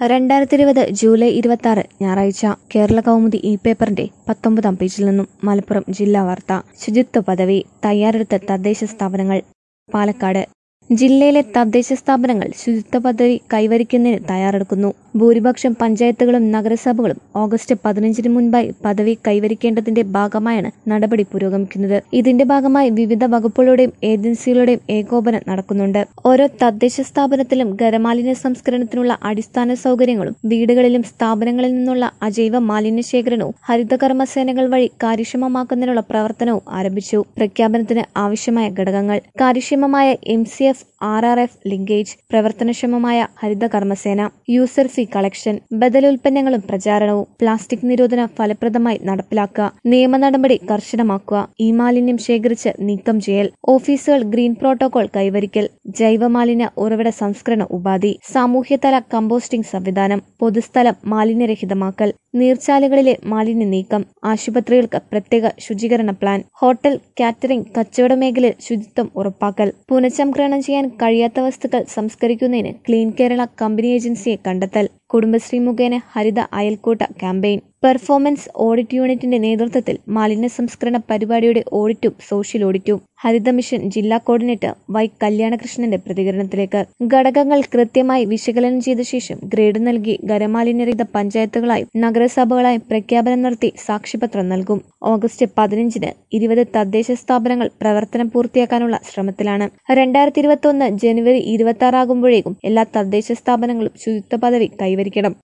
രണ്ടായിരത്തി ഇരുപത് ജൂലൈ ഇരുപത്തി ആറ് ഞായറാഴ്ച കേരള കൗമുദി ഇ പേപ്പറിന്റെ പത്തൊമ്പതാം പേജിൽ നിന്നും മലപ്പുറം ജില്ലാ വാർത്ത ശുചിത്വ പദവി തയ്യാറെടുത്ത തദ്ദേശ സ്ഥാപനങ്ങൾ പാലക്കാട് ജില്ലയിലെ തദ്ദേശ സ്ഥാപനങ്ങൾ ശുചിത്വ പദവി കൈവരിക്കുന്നതിന് തയ്യാറെടുക്കുന്നു ഭൂരിപക്ഷം പഞ്ചായത്തുകളും നഗരസഭകളും ഓഗസ്റ്റ് പതിനഞ്ചിന് മുൻപായി പദവി കൈവരിക്കേണ്ടതിന്റെ ഭാഗമായാണ് നടപടി പുരോഗമിക്കുന്നത് ഇതിന്റെ ഭാഗമായി വിവിധ വകുപ്പുകളുടെയും ഏജൻസികളുടെയും ഏകോപനം നടക്കുന്നുണ്ട് ഓരോ തദ്ദേശ സ്ഥാപനത്തിലും ഖരമാലിന്യ സംസ്കരണത്തിനുള്ള അടിസ്ഥാന സൗകര്യങ്ങളും വീടുകളിലും സ്ഥാപനങ്ങളിൽ നിന്നുള്ള അജൈവ മാലിന്യ ശേഖരണവും ഹരിതകർമ്മസേനകൾ വഴി കാര്യക്ഷമമാക്കുന്നതിനുള്ള പ്രവർത്തനവും ആരംഭിച്ചു പ്രഖ്യാപനത്തിന് ആവശ്യമായ ഘടകങ്ങൾ കാര്യക്ഷമമായ M C F R R F linkage പ്രവർത്തനക്ഷമമായ ഹരിത കർമ്മസേന യൂസർ ഫീ കളക്ഷൻ ബദൽ ഉൽപ്പന്നങ്ങളും പ്രചാരണവും പ്ലാസ്റ്റിക് നിരോധന ഫലപ്രദമായി നടപ്പിലാക്കുക നിയമ നടപടി കർശനമാക്കുക ഈ മാലിന്യം ശേഖരിച്ച് നീക്കം ചെയ്യൽ ഓഫീസുകൾ ഗ്രീൻ പ്രോട്ടോകോൾ കൈവരിക്കൽ ജൈവമാലിന്യ ഉറവിട സംസ്കരണ ഉപാധി സാമൂഹ്യതല കമ്പോസ്റ്റിംഗ് സംവിധാനം പൊതുസ്ഥലം മാലിന്യരഹിതമാക്കൽ നീർച്ചാലുകളിലെ മാലിന്യ നീക്കം ആശുപത്രികൾക്ക് പ്രത്യേക ശുചീകരണ പ്ലാൻ ഹോട്ടൽ കാറ്ററിംഗ് കച്ചവട മേഖലയിൽ ശുചിത്വം ഉറപ്പാക്കൽ പുനഃചംക്രമണം ചെയ്യാൻ കഴിയാത്ത വസ്തുക്കൾ സംസ്കരിക്കുന്നതിന് ക്ലീൻ കേരള കമ്പനി ഏജൻസിയെ കണ്ടെത്തൽ കുടുംബശ്രീ മുഖേന ഹരിത അയൽക്കൂട്ട ക്യാമ്പയിൻ പെർഫോമൻസ് ഓഡിറ്റ് യൂണിറ്റിന്റെ നേതൃത്വത്തിൽ മാലിന്യ സംസ്കരണ പരിപാടിയുടെ ഓഡിറ്റും സോഷ്യൽ ഓഡിറ്റും ഹരിത മിഷൻ ജില്ലാ കോർഡിനേറ്റർ വൈ കല്യാണകൃഷ്ണന്റെ പ്രതികരണത്തിലേക്ക് ഘടകങ്ങൾ കൃത്യമായി വിശകലനം ചെയ്ത ശേഷം ഗ്രേഡ് നൽകി ഖരമാലിന്യരഹിത പഞ്ചായത്തുകളായും നഗരസഭകളായും പ്രഖ്യാപനം നടത്തി സാക്ഷ്യപത്രം നൽകും ഓഗസ്റ്റ് പതിനഞ്ചിന് ഇരുപത് തദ്ദേശ സ്ഥാപനങ്ങൾ പ്രവർത്തനം പൂർത്തിയാക്കാനുള്ള ശ്രമത്തിലാണ് രണ്ടായിരത്തി ഇരുപത്തി ഒന്ന് ജനുവരി ഇരുപത്തി ആറാകുമ്പോഴേക്കും എല്ലാ തദ്ദേശ സ്ഥാപനങ്ങളും ശുചിത്വ പദവി കൈവരിക്കണം